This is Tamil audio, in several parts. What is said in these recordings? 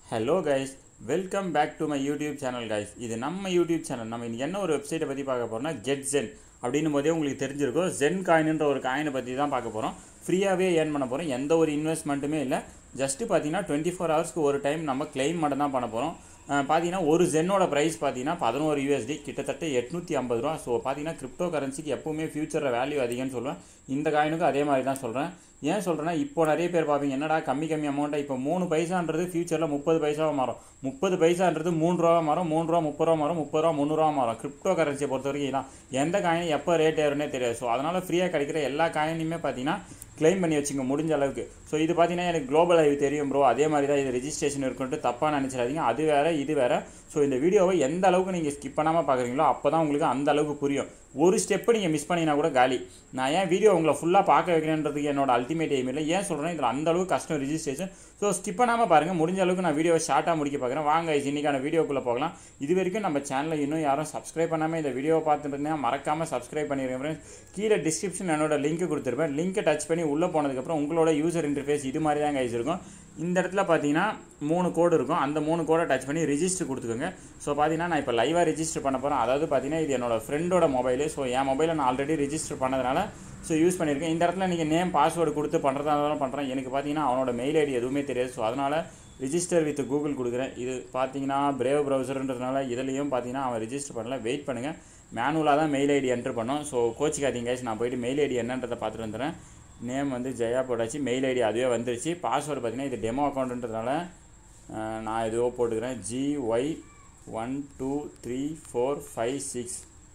Hello guys welcome back to my YouTube channel guys இது நம்ம யூடியூப் சேனல் நம்ம இன்னைக்கு என்ன ஒரு வெப்சைட்டை பற்றி பார்க்க போகிறோம்னா கெட் ஜென் அப்படின்னும் போதே உங்களுக்கு தெரிஞ்சிருக்கும் ஜென் காயின்ன்ற ஒரு காயினை பற்றி தான் பார்க்க போகிறோம் ஃப்ரீயாகவே ஏர்ன் பண்ண போகிறோம் எந்த ஒரு இன்வெஸ்ட்மெண்ட்டுமே இல்லை ஜஸ்ட்டு பார்த்தீங்கன்னா டுவெண்ட்டி ஃபோர் ஹவர்ஸ்க்கு ஒரு டைம் நம்ம கிளைம் மட்டும் தான் பண்ண போகிறோம் பார்த்தீங்கன்னா ஒரு ஜென்னோட ப்ரைஸ் பார்த்தீங்கன்னா பதினோரு யூஎஸ்டி கிட்டத்தட்ட எட்நூற்றி ஐம்பது ரூபா ஸோ பார்த்தீங்கன்னா கிரிப்டோ கரன்சிக்கு எப்பவுமே ஃபியூச்சரில் வேல்யூ அதிகம்னு சொல்லுவேன் இந்த காயினுக்கும் அதே மாதிரி தான் சொல்கிறேன் ஏன் சொல்கிறேன்னா இப்போ நிறைய பேர் பார்ப்பீங்க என்னடா கம்மி கம்மி அமௌண்ட்டாக இப்போ மூணு பைசான்றது ஃபியூச்சரில் முப்பது பைசாவாக மாறும் முப்பது பைசான்றது மூணு ரூபா மாறும் மூணு ரூபா முப்பது ரூபா மாறும் முப்பது ரூபா முந்நூறுவா மாறும் கிரிப்டோ கரன்சியை பொறுத்த வரைக்கும் இதான் எந்த காயின் எப்போ ரேட் ஏறுனே தெரியாது ஸோ அதனால் ஃப்ரீயாக கிடைக்கிற எல்லா காயினையுமே பார்த்தீங்கன்னா கிளைம் பண்ணி வச்சுங்க முடிஞ்ச அளவுக்கு ஸோ இது பார்த்தீங்கன்னா எனக்கு குளோபல் ஐவி தெரியும் ப்ரோ அதே மாதிரி தான் இது ரெஜிஸ்ட்ரேஷன் இருக்குன்ட்டு தப்பாக நினச்சிடாதீங்க அது வேறு இது வேறு ஸோ இந்த வீடியோவை எந்த அளவுக்கு நீங்கள் ஸ்கிப் பண்ணாமல் பார்க்குறீங்களோ அப்போ தான் உங்களுக்கு அந்த அளவுக்கு புரியும் ஒரு ஸ்டெப்பு நீங்கள் மிஸ் பண்ணினா கூட காலி நான் ஏன் வீடியோ உங்களை ஃபுல்லாக பார்க்க வைக்கிறேன்றதுக்கு என்னோட அல்டிமேட் எய்ம் இல்லை ஏன் சொல்கிறேன் இதில் அந்த அளவுக்கு கஷ்டம் ரிஜிஸ்ட்ரேஷன் ஸோ ஸ்கிப் பண்ணாமல் பாருங்கள் முடிஞ்ச அளவுக்கு நான் வீடியோவை ஷார்ட்டாக முடிக்க பார்க்குறேன் வாங்க இன்னைக்கான வீடியோக்குள்ளே போகலாம் இது வரைக்கும் நம்ம சேனலில் இன்னும் யாரும் சப்ஸ்கிரைப் பண்ணாமல் இந்த வீடியோவை பார்த்துட்டு இருந்தீங்கன்னா மறக்காமல் சப்ஸ்கிரைப் பண்ணிடுங்க ஃப்ரெண்ட்ஸ் கீழே டிஸ்கிரிப்ஷன் என்னோட லிங்க் கொடுத்துருப்பேன் லிங்க்கை டச் பண்ணி உள்ளே போனதுக்கப்புறம் உங்களோட யூசர் இன்டர்ஃபேஸ் இது மாதிரி தான் கைஸ் இருக்கும் இந்த இடத்துல பார்த்தீங்கன்னா மூணு கோடு இருக்கும் அந்த மூணு கோடை டச் பண்ணி ரிஜிஸ்டர் கொடுத்துக்கோங்க ஸோ பார்த்தீங்கன்னா நான் இப்போ லைவாக ரிஜிஸ்டர் பண்ண போகிறேன் அதாவது பார்த்தீங்கன்னா இது என்னோட ஃப்ரெண்டோட மொபைலு ஸோ என் மொபைலை நான் ஆல்ரெடி ரிஜிஸ்டர் பண்ணதுனால ஸோ யூஸ் பண்ணியிருக்கேன் இந்த இடத்துல நீங்கள் நேம் பாஸ்வேர்டு கொடுத்து பண்ணுறதா இருந்தாலும் பண்ணுறேன் எனக்கு பார்த்தீங்கன்னா அவனோட மெயில் ஐடி எதுவுமே தெரியாது ஸோ அதனால் ரிஜிஸ்டர் வித் கூகுள் கொடுக்குறேன் இது பார்த்தீங்கன்னா பிரேவ் ப்ரௌசர்ன்றதுனால இதுலேயும் பார்த்தீங்கன்னா அவன் ரிஜிஸ்டர் பண்ணல வெயிட் பண்ணுங்கள் மேனுவலாக தான் மெயில் ஐடி என்ட்ரு பண்ணோம் ஸோ கோச்சிக்காதீங்க guys நான் போயிட்டு மெயில் ஐடி என்னன்றதை பார்த்துட்டு வந்துடுறேன் நேம் வந்து ஜெயா போட்டாச்சு மெயில் ஐடி அதுவே வந்துருச்சு பாஸ்வேர்டு பார்த்தீங்கன்னா இது டெமோ அக்கௌண்ட்டுன்றதுனால அஹ், நான் எதுவோ போட்டுக்கிறேன் G Y one two three four five six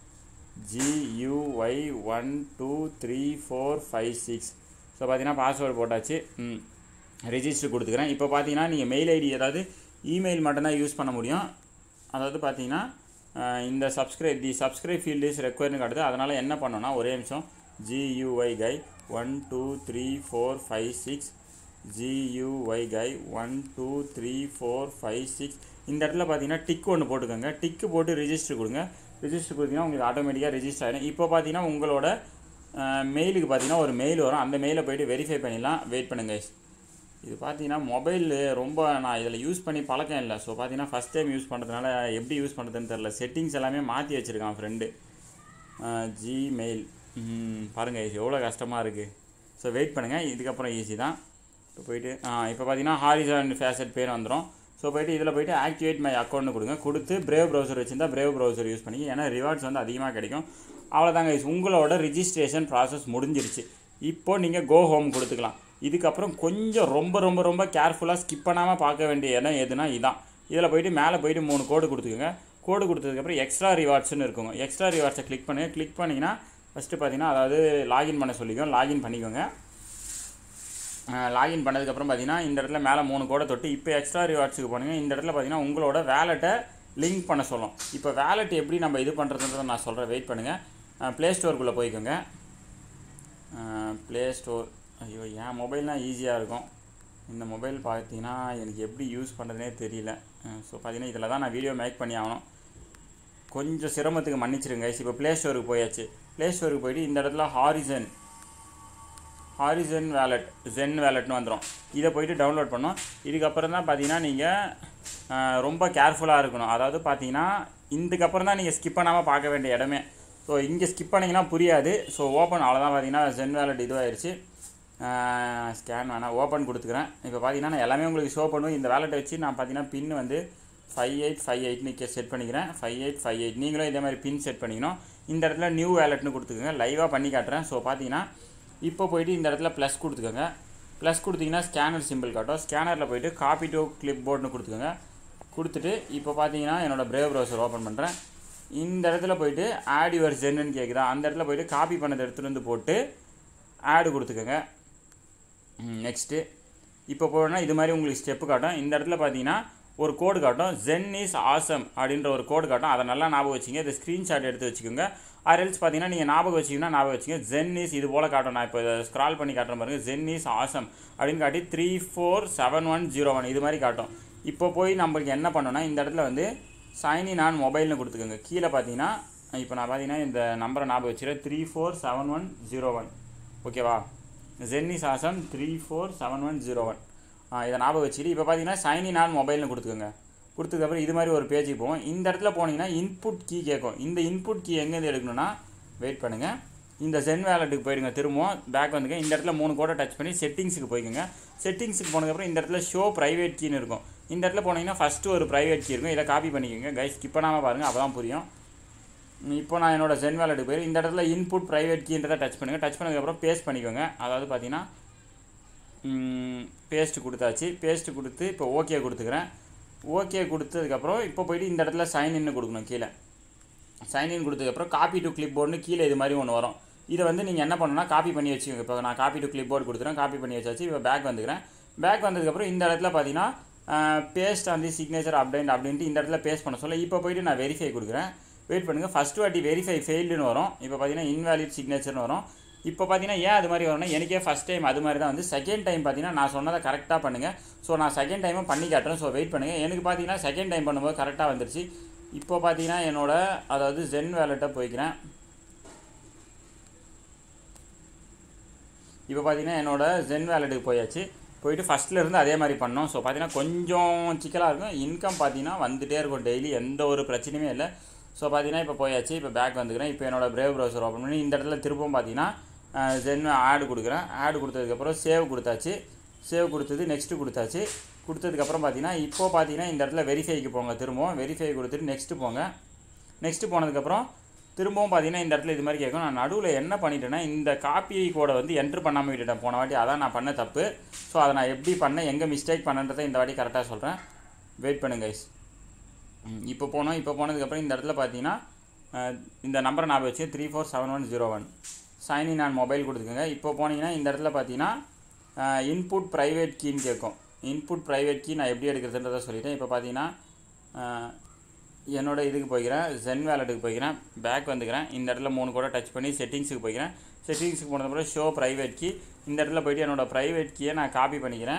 G U Y one two three four five six so பார்த்தீங்கன்னா பாஸ்வேர்டு போட்டாச்சு ம் ரெஜிஸ்டர் கொடுத்துக்கிறேன் இப்போ பார்த்தீங்கன்னா நீங்கள் மெயில் ஐடி ஏதாவது இமெயில் மட்டும்தான் யூஸ் பண்ண முடியும் அதாவது பார்த்தீங்கன்னா அஹ், இந்த subscribe the subscribe field is ரெக்வயர்னு காட்டுது அதனால் என்ன பண்ணோன்னா ஒரே நிமிஷம் G U Y guy one two three four five six G U Y guy one two three four five six இந்த இடத்துல பார்த்தீங்கன்னா டிக் ஒன்று போட்டுக்கோங்க டிக்கு போட்டு ரிஜிஸ்டர் கொடுங்க ரிஜிஸ்டர் கொடுத்தீங்கன்னா உங்களுக்கு ஆட்டோமேட்டிக்காக ரெஜிஸ்டர் ஆகிடும் இப்போ பார்த்தீங்கன்னா உங்களோட மெயிலுக்கு பார்த்தீங்கன்னா ஒரு மெயில் வரும் அந்த மெயிலை போயிட்டு வெரிஃபை பண்ணிடலாம் வெயிட் பண்ணுங்க guys. இது பார்த்தீங்கன்னா மொபைல் ரொம்ப நான் இதில் யூஸ் பண்ணி பழக்கம் இல்லை ஸோ பார்த்தீங்கன்னா ஃபஸ்ட் டைம் யூஸ் பண்ணுறதுனால எப்படி யூஸ் பண்ணுறதுன்னு தெரில செட்டிங்ஸ் எல்லாமே மாற்றி வச்சுருக்கான் ஃப்ரெண்டு ஜிமெயில் பாருங்கள் இது எவ்வளோ கஷ்டமாக இருக்குது ஸோ வெயிட் பண்ணுங்கள் இதுக்கப்புறம் ஈஸி தான் இப்போ போயிட்டு இப்போ பார்த்தீங்கன்னா ஹாரிசான் ஃபேஷட் பேர் வந்துடும் ஸோ போயிட்டு இதில் போயிட்டு ஆக்டிவேட் மை அக்கௌண்ட்னு கொடுங்க கொடுத்து பிரேவ் ப்ரௌசர் வச்சிருந்தா பிரேவ் ப்ரௌசர் யூஸ் பண்ணி ஏன்னா ரிவார்ட்ஸ் வந்து அதிகமாக கிடைக்கும் அவ்வளோதாங்க guys. உங்களோட ரிஜிஸ்ட்ரேஷன் ப்ராசஸ் முடிஞ்சிருச்சு இப்போ நீங்கள் கோ ஹோம் கொடுத்துக்கலாம் இதுக்கப்புறம் கொஞ்சம் ரொம்ப ரொம்ப ரொம்ப கேர்ஃபுல்லாக ஸ்கிப் பண்ணாமல் பார்க்க வேண்டிய இடம் எதுனா இதான் இதில் போயிட்டு மேலே போயிட்டு மூணு கோடு கொடுத்துக்கோங்க கோடு கொடுத்ததுக்கப்புறம் எக்ஸ்ட்ரா ரிவார்ட்ஸ்னு இருக்குங்க எக்ஸ்ட்ரா ரிவார்ட்ஸை கிளிக் பண்ணுங்கள் கிளிக் பண்ணிங்கன்னா ஃபஸ்ட்டு பார்த்தீங்கன்னா அதாவது லாகின் பண்ண சொல்லிக்கோ லாகின் பண்ணிக்கோங்க லாகின் பண்ணதுக்கப்புறம் பார்த்தீங்கன்னா இந்த இடத்துல மேலே மூணு கோடை தொட்டு இப்போ எக்ஸ்ட்ரா ரிவார்ட்ஸுக்கு போனீங்க இந்த இடத்துல பார்த்தீங்கன்னா உங்களோட வேலெட்டை லிங்க் பண்ண சொல்லும் இப்போ வேலெட் எப்படி நம்ம இது பண்ணுறதுன்றதை நான் சொல்கிறேன் வெயிட் பண்ணுங்கள் ப்ளே ஸ்டோருக்குள்ளே போய்க்கோங்க ப்ளே ஸ்டோர் ஐயோ என் மொபைல்னால் ஈஸியாக இருக்கும் இந்த மொபைல் பார்த்தீங்கன்னா எனக்கு எப்படி யூஸ் பண்ணுறதுனே தெரியல ஸோ பார்த்தீங்கன்னா இதில் தான் நான் வீடியோ மேக் பண்ணி ஆகணும் கொஞ்சம் சிரமத்துக்கு மன்னிச்சிருங்க இப்போ ப்ளே ஸ்டோருக்கு போயாச்சு ப்ளே ஸ்டோருக்கு போயிட்டு இந்த இடத்துல ஹாரிசன் ஹாரிசன் வேலட் ஜென் வேலட்னு வந்துடும் இதை போயிட்டு டவுன்லோட் பண்ணோம் இதுக்கப்புறம் தான் பார்த்தீங்கன்னா நீங்கள் ரொம்ப கேர்ஃபுல்லாக இருக்கணும் அதாவது பார்த்தீங்கன்னா இதுக்கப்புறம் தான் நீங்கள் ஸ்கிப் பண்ணாமல் பார்க்க வேண்டிய இடமே ஸோ இங்கே ஸ்கிப் பண்ணிங்கன்னா புரியாது ஸோ ஓப்பன் அவ்வளோதான் பார்த்தீங்கன்னா ஜென் வேலட் இதுவாயிருச்சு ஸ்கேன் வேணாம் ஓப்பன் கொடுத்துக்கிறேன் இப்போ பார்த்தீங்கன்னா நான் எல்லாமே உங்களுக்கு ஷோ பண்ணுவேன் இந்த வேலெட்டை வச்சு நான் பார்த்தீங்கன்னா பின் வந்து ஃபைவ் எயிட் ஃபைவ் எயிட்னு செட் பண்ணிக்கிறேன் ஃபைவ் எயிட் ஃபைவ் எயிட் நீங்களும் இதே மாதிரி பின் செட் பண்ணிக்கணும் இந்த இடத்துல நியூ வேலெட்னு கொடுத்துக்கோங்க லைவாக பண்ணி காட்டுறேன் ஸோ பார்த்தீங்கன்னா இப்போ போயிட்டு இந்த இடத்துல ப்ளஸ் கொடுத்துக்கோங்க ப்ளஸ் கொடுத்தீங்கன்னா ஸ்கேனர் சிம்பிள் காட்டும் ஸ்கேனரில் போயிட்டு காப்பி டு கிளிப் போர்டுன்னு கொடுத்துக்கோங்க கொடுத்துட்டு இப்போ பார்த்தீங்கன்னா என்னோடய பிரேவ் ப்ரௌசர் ஓப்பன் பண்ணுறேன் இந்த இடத்துல போயிட்டு ஆட் யுவர் ஜென்னு கேட்குதா அந்த இடத்துல போயிட்டு காப்பி பண்ணதை எடுத்துகிட்டு வந்து போட்டு ஆடு கொடுத்துக்கோங்க நெக்ஸ்ட்டு இப்போ போனால் இது மாதிரி உங்களுக்கு ஸ்டெப்பு காட்டும் இந்த இடத்துல பார்த்தீங்கன்னா ஒரு கோடு காட்டும் ஜென் இஸ் ஆசம் அப்படின்ற ஒரு கோடு காட்டும் அதை நல்லா ஞாபகம் வச்சுங்க இதை ஸ்க்ரீன்ஷாட் எடுத்து வச்சுக்கோங்க ஆர்எல்ஸ் பார்த்தீங்கன்னா நீங்கள் ஞாபகம் வச்சிங்கன்னா ஞாபகம் வச்சுங்க ஜென் இஸ் இது போல் காட்டும் நான் இப்போ இதை ஸ்க்ரால் பண்ணி காட்டுறேன் பாருங்க ஜென் இஸ் ஆசம் அப்படின்னு காட்டி three four seven one zero one இது மாதிரி காட்டும் இப்போ போய் நம்மளுக்கு என்ன பண்ணணும்னா இந்த இடத்துல வந்து சைனி நான் மொபைல்னு கொடுத்துக்கோங்க கீழே பார்த்தீங்கன்னா இப்போ நான் பார்த்தீங்கன்னா இந்த நம்பரை ஞாபகம் வச்சுக்கிறேன் three four seven one zero one ஓகேவா zen is awesome three four seven one zero one இதை ஞாபகம் வச்சுட்டு இப்போ பார்த்தீங்கன்னா சைனின் ஆன் மொபைல்னு கொடுத்துக்கோங்க கொடுத்ததுக்கப்புறம் இது மாதிரி ஒரு பேஜுக்கு போவோம் இந்த இடத்துல போனீங்கன்னா இன்புட் கீ கேட்கும் இந்த இன்புட் கீ எங்கேருந்து எடுக்கணும்னா வெயிட் பண்ணுங்கள் இந்த சென் வேலெட்டுக்கு போயிடுங்க திரும்பவும் பேக் வந்துங்க இந்த இடத்துல மூணு கோடை டச் பண்ணி செட்டிங்ஸுக்கு போய்க்குங்க செட்டிங்ஸுக்கு போனதுக்கப்புறம் இந்த இடத்துல ஷோ ப்ரைவேட் கீன்னு இருக்கும் இந்த இடத்துல போனீங்கன்னா ஃபஸ்ட்டு ஒரு ப்ரைவேட் கீ இருக்கும் இதை காப்பி பண்ணிக்கோங்க கைஸ் ஸ்கிப் பண்ணாமல் பாருங்கள் அப்போ தான் புரியும் இப்போ நான் என்னோட சென் வேலெட்டுக்கு போயிரு இந்த இடத்துல இன்புட் ப்ரைவேட் கீன்றதை டச் பண்ணுங்கள் டச் பண்ணதுக்கப்புறம் பேஸ்ட் பண்ணிக்கோங்க அதாவது பார்த்தீங்கன்னா பேஸ்ட் கொடுத்தாச்சு பேஸ்ட் கொடுத்து இப்போ ஓகே கொடுத்துக்கிறேன் ஓகே கொடுத்ததுக்கப்புறம் இப்போ போயிட்டு இந்த இடத்துல சைன்இன்னு கொடுக்கணும் கீழே சைன்இன் கொடுத்ததுக்கப்புறம் காப்பி டு கிளிப் போர்டுன்னு கீழே இது மாதிரி ஒன்று வரும் இதை வந்து நீங்கள் என்ன பண்ணணும்னா காப்பி பண்ணி வச்சுக்கோங்க இப்போ நான் காப்பி டு கிளிப் போர்டு கொடுத்துறேன் காப்பி பண்ணி வச்சாச்சு இப்போ பேக் வந்துக்கிறேன் பேக் வந்ததுக்கப்புறம் இந்த இடத்துல பார்த்தீங்கன்னா பேஸ்ட் அந்த சிக்னேச்சர் அப்டேட் அப்படின்ட்டு இந்த இடத்துல பேஸ்ட் பண்ண சொல்ல இப்போ போயிட்டு நான் வெரிஃபை கொடுக்குறேன் வெயிட் பண்ணுங்கள் ஃபஸ்ட்டு வாட்டி வெரிஃபை ஃபெயில்டுன்னு வரும் இப்போ பார்த்தீங்கன்னா இன்வேலிட் சிக்னேச்சர்னு வரும் இப்போ பார்த்தீங்கன்னா ஏன் அது மாதிரி வரும்னா எனக்கே ஃபஸ்ட் டைம் அது மாதிரி தான் வந்து செகண்ட் டைம் பார்த்தீங்கன்னா நான் சொன்னதை கரெக்டாக பண்ணுங்கள் ஸோ நான் செகண்ட் டைமும் பண்ணி காட்டுறேன் ஸோ வெயிட் பண்ணுங்கள் எனக்கு பார்த்தீங்கன்னா செகண்ட் டைம் பண்ணும்போது கரெக்டாக வந்துருச்சு இப்போ பார்த்தீங்கன்னா என்னோட அதாவது ஜென் வேலெட்டை போய்க்கிறேன் இப்போ பார்த்தீங்கன்னா என்னோட ஜென் வேலெட்டுக்கு போயாச்சு போயிட்டு ஃபஸ்ட்டில் இருந்து அதே மாதிரி பண்ணோம் ஸோ பார்த்தீங்கன்னா கொஞ்சம் சிக்கலாக இருக்கும் இன்கம் பார்த்தீங்கன்னா வந்துகிட்டே இருக்கும் டெய்லி எந்த ஒரு பிரச்சனையுமே இல்லை ஸோ பார்த்தீங்கன்னா இப்போ போயாச்சு இப்போ பேக் வந்துக்கிறேன் இப்போ என்னோட பிரேவ் ப்ரௌசர் ஓப்பன் பண்ணி இந்த இடத்துல திரும்பவும் பார்த்தீங்கன்னா ஜென் ஆடு கொடுக்குறேன் ஆடு கொடுத்ததுக்கப்புறம் சேவ் கொடுத்தாச்சு சேவ் கொடுத்தது நெக்ஸ்ட்டு கொடுத்தாச்சு கொடுத்ததுக்கப்புறம் பார்த்தீங்கன்னா இப்போ பார்த்தீங்கன்னா இந்த இடத்துல வெரிஃபைக்கு போங்க திரும்பவும் வெரிஃபை கொடுத்துட்டு நெக்ஸ்ட்டு போங்க நெக்ஸ்ட்டு போனதுக்கப்புறம் திரும்பவும் பார்த்தீங்கன்னா இந்த இடத்துல இது மாதிரி கேட்கும் நான் நடுவில் என்ன பண்ணிட்டேன்னா இந்த காப்பி கோடை வந்து என்ட்ரு பண்ணாமல் விட்டுட்டேன் போன வாட்டி அதான் நான் பண்ண தப்பு ஸோ அதை நான் எப்படி பண்ணேன் எங்கே மிஸ்டேக் பண்ணன்றதை இந்த வாட்டி கரெக்டாக சொல்கிறேன் வெயிட் பண்ணுங்க கைஸ் இப்போ போனோம் இப்போ போனதுக்கப்புறம் இந்த இடத்துல பார்த்தீங்கன்னா இந்த நம்பரை நான் வச்சு three four seven one zero one sign in on mobile கொடுத்துக்கோங்க இப்போ போனீங்கன்னா இந்த இடத்துல பார்த்தீங்கன்னா இன்புட் ப்ரைவேட் கீன்னு கேட்கும் இன்புட் ப்ரைவேட் கீ நான் எப்படி எடுக்கிறதுன்றதை சொல்லிட்டேன் இப்போ பார்த்தீங்கன்னா என்னோட இதுக்கு போய்க்கிறேன் ஜென் வேலெட்டுக்கு போய்க்கிறேன் பேக் வந்துக்கிறேன் இந்த இடத்துல மூணு கூட டச் பண்ணி செட்டிங்ஸுக்கு போய்க்கிறேன் செட்டிங்ஸுக்கு போனதுக்கப்புறம் ஷோ ப்ரைவேட் கீ இந்த இடத்துல போயிட்டு என்னோடய ப்ரைவேட் கீயை நான் காப்பி பண்ணிக்கிறேன்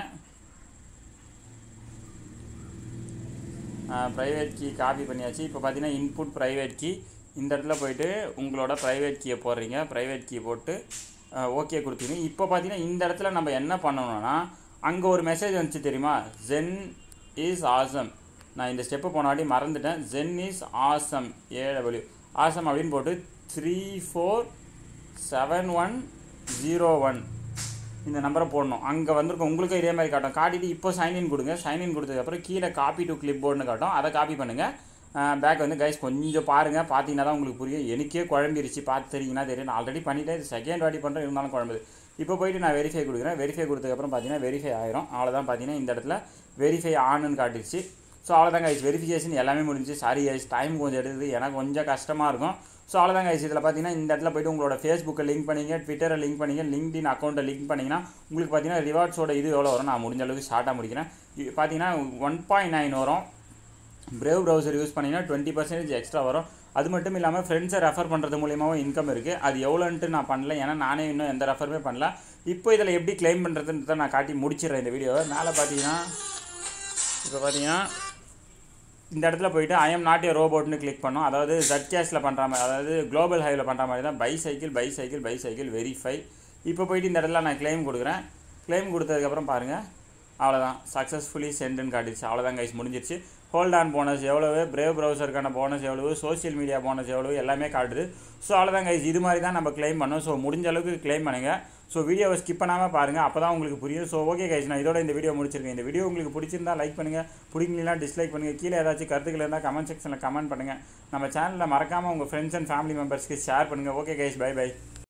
ப்ரைவேட் கீ காப்பி பண்ணியாச்சு இப்போ பார்த்தீங்கன்னா இன்புட் ப்ரைவேட் கீ இந்த இடத்துல போயிட்டு உங்களோட ப்ரைவேட் கீயை போடுறீங்க ப்ரைவேட் கீ போட்டு ஓகே கொடுத்தீங்க இப்போ பார்த்தீங்கன்னா இந்த இடத்துல நம்ம என்ன பண்ணணும்னா அங்கே ஒரு மெசேஜ் வந்துச்சு தெரியுமா ஜென் இஸ் ஆசம் நான் இந்த ஸ்டெப்பு போன வாட்டி மறந்துட்டேன் Zen is awesome A W awesome அப்படின்னு போட்டு three four seven one zero one இந்த நம்பரை போடணும் அங்கே வந்திருக்கும் உங்களுக்கு இதே மாதிரி காட்டும் காட்டிட்டு இப்போ சைன்இன் கொடுங்க சைன்இன் கொடுத்ததுக்கப்புறம் கீழே காப்பி டு கிளிப் போர்டுன்னு காட்டும் அதை காப்பி பண்ணுங்கள் பேக் வந்து கைஸ் கொஞ்சம் பாருங்கள் பார்த்தீங்கன்னா தான் உங்களுக்கு புரியும் எனக்கே குழம்பிருச்சு பார்த்து தெரியுங்கன்னா தெரியும் நான் ஆல்ரெடி பண்ணிட்டேன் இது செகண்ட் வாட்டி பண்ணுறேன் இருந்தாலும் குழம்புது இப்போ போயிட்டு நான் வெரிஃபை கொடுக்குறேன் வெரிஃபை கொடுத்ததுக்கப்புறம் பார்த்தீங்கன்னா வெரிஃபை ஆயிரும் அவ்வளோதான் பார்த்தீங்கன்னா இந்த இடத்துல வெரிஃபை ஆனுன்னு காட்டிடுச்சு ஸோ அவ்வளோதான் கைஸ் வெரிஃபிகேஷன் எல்லாமே முடிஞ்சு சாரி கைஸ் டைம் கொஞ்சம் எடுக்குது எனக்கு கொஞ்சம் கஷ்டமாக இருக்கும் ஸோ அவ்வளோதான் கைஸ் இதில் பார்த்தீங்கன்னா இந்த இடத்துல போய்ட்டு உங்களோட ஃபேஸ்புக்கை லிங்க் பண்ணிங்க ட்விட்டரை லிங்க் பண்ணிங்க லிங்க்டின் அக்கௌண்ட்டை லிங்க் பண்ணிங்கன்னா உங்களுக்கு பார்த்தீங்கன்னா ரிவார்ட்ஸோட இது எவ்வளோ வரும் நான் முடிஞ்ச அளவுக்கு ஷார்ட்டாக முடிக்கிறேன் பார்த்தீங்கன்னா ஒன் பாயிண்ட் நைன் வரும் பிரேவ் ப்ரௌசர் யூஸ் பண்ணிங்கன்னா டுவெண்ட்டி பர்சன்டேஜ் எக்ஸ்ட்ரா வரும் அது மட்டும் இல்லாமல் ஃப்ரெண்ட்ஸை ரெஃபர் பண்ணுறது மூலியமாகவும் இன்கம் இருக்குது அது எவ்வளோன்ட்டு நான் பண்ணல ஏன்னா நானே இன்னும் எந்த ரெஃபருமே பண்ணல இப்போ இதில் எப்படி கிளைம் பண்ணுறதுன்றத நான் காட்டி முடிச்சிடுறேன் இந்த வீடியோவை மேலே பார்த்தீங்கன்னா இப்போ பார்த்தீங்கன்னா இந்த இடத்துல போயிட்டு ஐ எம் நாட் ஏ ரோபோட்னு கிளிக் பண்ணோம் அதாவது ஜட் கேஷில் பண்ணுற மாதிரி அதாவது குளோபல் ஹைவில் பண்ணுற மாதிரி தான் bicycle bicycle bicycle verify இப்போ போயிட்டு இந்த இடத்துல நான் கிளைம் கொடுக்குறேன் கிளைம் கொடுத்ததுக்கப்புறம் பாருங்கள் அவ்வளோதான் சக்ஸஸ்ஃபுல்லி சென்டுன்னு காட்டிடுச்சு அவ்வளோதான் கைஸ் முடிஞ்சிருச்சு ஹோல்ட் ஆன் போனஸ் எவ்வளவு பிரேவ் ப்ரௌசருக்கான போனஸ் எவ்வளவு சோஷியல் மீடியா போனஸ் எவ்வளவு எல்லாமே காட்டுது ஸோ அவ்வளோதான் கைஸ் இது மாதிரி தான் நம்ம கிளைம் பண்ணோம் ஸோ முடிஞ்ச அளவுக்கு கிளைம் பண்ணுங்கள் ஸோ வீடியோவை ஸ்கிப் பண்ணாமல் பாருங்கள் அப்போ தான் உங்களுக்கு புரியும் ஸோ ஓகே கைஸ் நான் இதோட இந்த வீடியோ முடிச்சிருக்கேன் இந்த வீடியோ உங்களுக்கு பிடிச்சிருந்தா லைக் பண்ணுங்கள் பிடிக்கலாம் டிஸ்லைக் பண்ணுங்கள் கீழே ஏதாச்சும் கருத்துக்கள் இருந்தால் கமெண்ட் செக்ஷனில் கமெண்ட் பண்ணுங்கள் நம்ம சேனலில் மறக்காமல் உங்கள் ஃப்ரெண்ட்ஸ் அண்ட் ஃபேமிலி மெம்பர்ஸ்க்கு ஷேர் பண்ணுங்கள் ஓகே கைஸ் பை பை